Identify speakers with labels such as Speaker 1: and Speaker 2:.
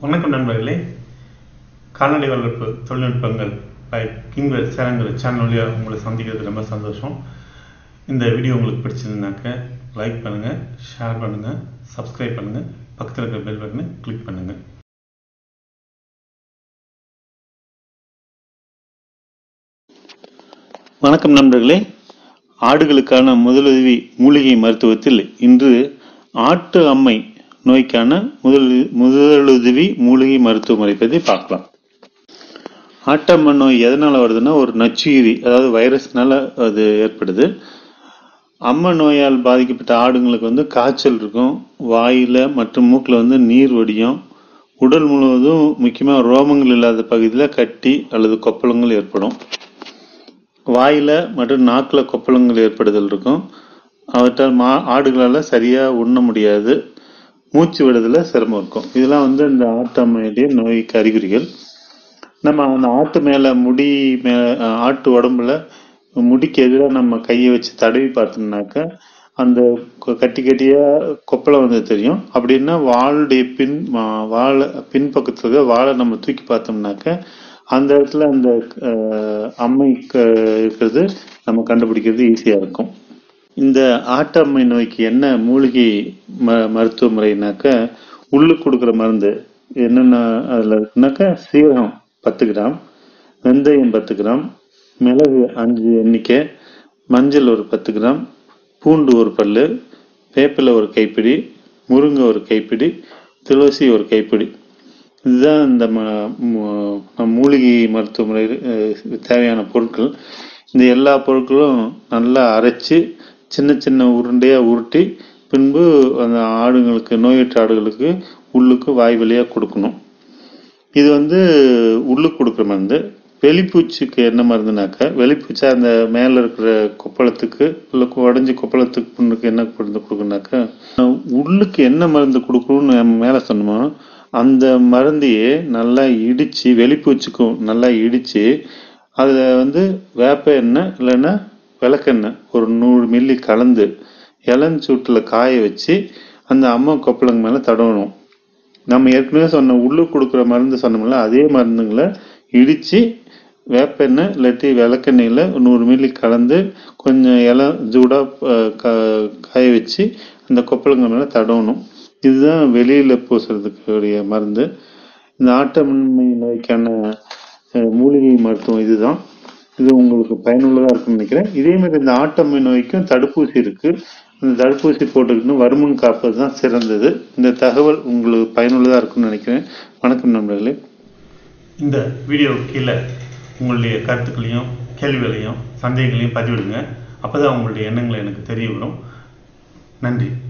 Speaker 1: வணக்கம் நண்பர்களே கால்நடை வளர்ப்பு தொழில்நுட்பங்கள் பை கிங்வர் சேனங்கள் சேனல் வழியாக உங்களை சந்திக்கிறது ரொம்ப சந்தோஷம் இந்த வீடியோ உங்களுக்கு பிடிச்சிருந்தாக்க லைக் பண்ணுங்கள் ஷேர் பண்ணுங்கள் சப்ஸ்கிரைப் பண்ணுங்கள் பக்கத்தில் இருக்கிற பெல் பட்டனை கிளிக் பண்ணுங்கள்
Speaker 2: வணக்கம் நண்பர்களே ஆடுகளுக்கான முதலுதவி மூலிகை மருத்துவத்தில் இன்று ஆட்டு அம்மை நோய்க்கான முதல் முதலுதவி மூலிகை மருத்துவ முறை பற்றி பார்க்கலாம் ஆட்டம்மை நோய் எதனால் வருதுன்னா ஒரு நச்சுயிரி அதாவது வைரஸ்னால அது ஏற்படுது அம்மை நோயால் பாதிக்கப்பட்ட ஆடுங்களுக்கு வந்து காய்ச்சல் இருக்கும் வாயில் மற்றும் மூக்கில் வந்து நீர் வடியும் உடல் முழுவதும் முக்கியமாக ரோமங்கள் இல்லாத பகுதியில் கட்டி அல்லது கொப்பளங்கள் ஏற்படும் வாயில் மற்றும் நாக்கில் கொப்பளங்கள் ஏற்படுதல் இருக்கும் அவற்றால் மா ஆடுகளால் சரியாக உண்ண முடியாது மூச்சு விடுதல சிரமம் இருக்கும் இதெல்லாம் வந்து இந்த ஆட்டம்மையுடைய நோய்க்கு அறிகுறிகள் நம்ம அந்த ஆட்டு மேலே முடி மே ஆட்டு உடம்புல முடிக்கு எதிராக நம்ம கையை வச்சு தடவி பார்த்தோம்னாக்க அந்த கொ- கட்டி கட்டியாக கொப்பளம் வந்து தெரியும் அப்படின்னா வாளுடைய பின் வா- வாழை பின்பக்கத்துல இருக்க வாழை நம்ம தூக்கி பார்த்தோம்னாக்க அந்த இடத்துல அந்த அஹ், அம்மை க- இருக்கிறது நம்ம கண்டுபிடிக்கிறது ஈஸியாக இருக்கும் இந்த ஆட்டம்மை நோய்க்கு என்ன மூலிகை ம மருத்துவ முறைனாக்க உள்ளுக்கு கொடுக்குற மருந்து என்னென்ன அதில் இருக்குனாக்கா சீரகம் பத்து கிராம் வெந்தயம் பத்து கிராம் மிளகு அஞ்சு எண்ணிக்கை மஞ்சள் ஒரு பத்து கிராம் பூண்டு ஒரு பல்லு வேப்பிலை ஒரு கைப்பிடி முருங்கை ஒரு கைப்பிடி துளசி ஒரு கைப்பிடி இதுதான் இந்த ம- மு- நம் மூலிகை மருத்துவ முறை தேவையான பொருட்கள் இந்த எல்லா பொருட்களும் நல்லா அரைச்சு சின்ன சின்ன உருண்டையாக உருட்டி பின்பு அந்த ஆடுங்களுக்கு நோயற்ற ஆடுகளுக்கு உள்ளுக்கு வாய் வழியாக கொடுக்கணும் இது வந்து உள்ளுக்கு கொடுக்குற மருந்து வெளிப்பூச்சிக்கு என்ன மருந்துனாக்க வெளிப்பூச்சா அந்த மேலே இருக்கிற கொப்பளத்துக்கு இல்லை உடஞ்சி கொப்பளத்துக்கு புண்ணுக்கு என்ன மருந்து கொடுக்குனாக்க உள்ளுக்கு என்ன மருந்து கொடுக்கணும்னு நம்ம மேலே சொன்னோமோ அந்த மருந்தையே நல்லா இடித்து வெளிப்பூச்சிக்கும் நல்லா இடித்து அதில் வந்து வேப்ப எண்ணெய் இல்லைன்னா விளக்கெண்ணெய் ஒரு நூறு மில்லி கலந்து இளஞ்சூட்டில் காய வச்சு அந்த அம்மா கொப்பளங்க மேலே தடவணும் நம்ம ஏற்கனவே சொன்ன உள்ளுக்கு கொடுக்குற மருந்து சொன்னோம்ல அதே மருந்துங்களை இடித்து வேப்பெண்ணெய் இல்லாட்டி விளக்கெண்ணெயில் நூறு மில்லி கலந்து கொஞ்சம் இலை சூடாக காய வச்சு அந்த கொப்பளங்க மேலே தடவணும் இதுதான் வெளியில் பூசுறதுக்கு உடைய மருந்து இந்த ஆட்டமின்மை நோய்க்கான அஹ், மூலிகை மருத்துவம் இதுதான் இது உங்களுக்கு பயனுள்ளதாக இருக்கும்னு நினைக்கிறேன் இதே மாதிரி இந்த ஆட்டம்மை நோய்க்கும் தடுப்பூசி இருக்கு இந்த தடுப்பூசி போட்டுக்கணும் வருமுன் காப்பது தான் சிறந்தது இந்த தகவல் உங்களுக்கு பயனுள்ளதாக இருக்கும்னு நினைக்கிறேன் வணக்கம் நண்பர்களே
Speaker 1: இந்த வீடியோ கீழே உங்களுடைய கருத்துக்களையும் கேள்விகளையும் சந்தேகங்களையும் பதிவிடுங்க அப்போ தான் உங்களுடைய எண்ணங்களை எனக்கு தெரிய வரும் நன்றி